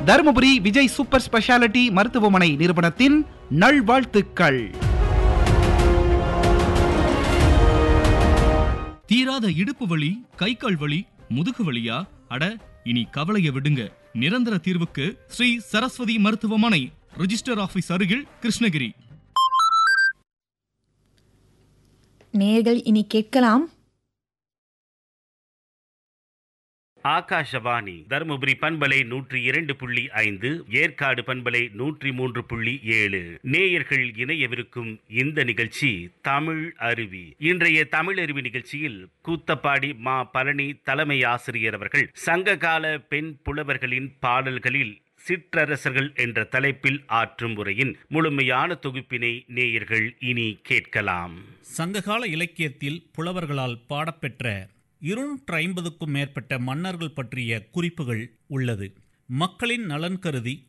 Dharmapuri Vijay super speciality மருத்துவமனை நிறுவனத்தின் நல்வாழ்த்துக்கள் தீராத இடுப்பு வலி கை கால் வலி முதுகு வலியா அட இனி கவலைய விடுங்க நிரந்தர தீர்வுக்கு ஸ்ரீ சரஸ்வதி மருத்துவமனை ரிஜிஸ்டர் ஆபீஸ் அருகில் கிருஷ்ணகிரி நேர்கள் இனி கேட்கலாம் ஆகாஷவாணி தருமபுரி பண்பலை நூற்றி இரண்டு புள்ளி ஐந்து ஏற்காடு பண்பலை நூற்றி மூன்று புள்ளி ஏழு நேயர்கள் இணையவிருக்கும் இந்த நிகழ்ச்சி தமிழ் அருவி இன்றைய தமிழ் அருவி நிகழ்ச்சியில் கூத்தப்பாடி மா பழனி தலைமை ஆசிரியர் அவர்கள் சங்ககால பெண் புலவர்களின் பாடல்களில் சிற்றரசர்கள் என்ற தலைப்பில் ஆற்றும் உரையின் முழுமையான தொகுப்பினை நேயர்கள் இனி கேட்கலாம் சங்ககால இலக்கியத்தில் புலவர்களால் பாடப்பெற்ற இருநூற்று ஐம்பதுக்கும் மேற்பட்ட மன்னர்கள் பற்றிய குறிப்புகள் உள்ளது மக்களின் நலன் கருதி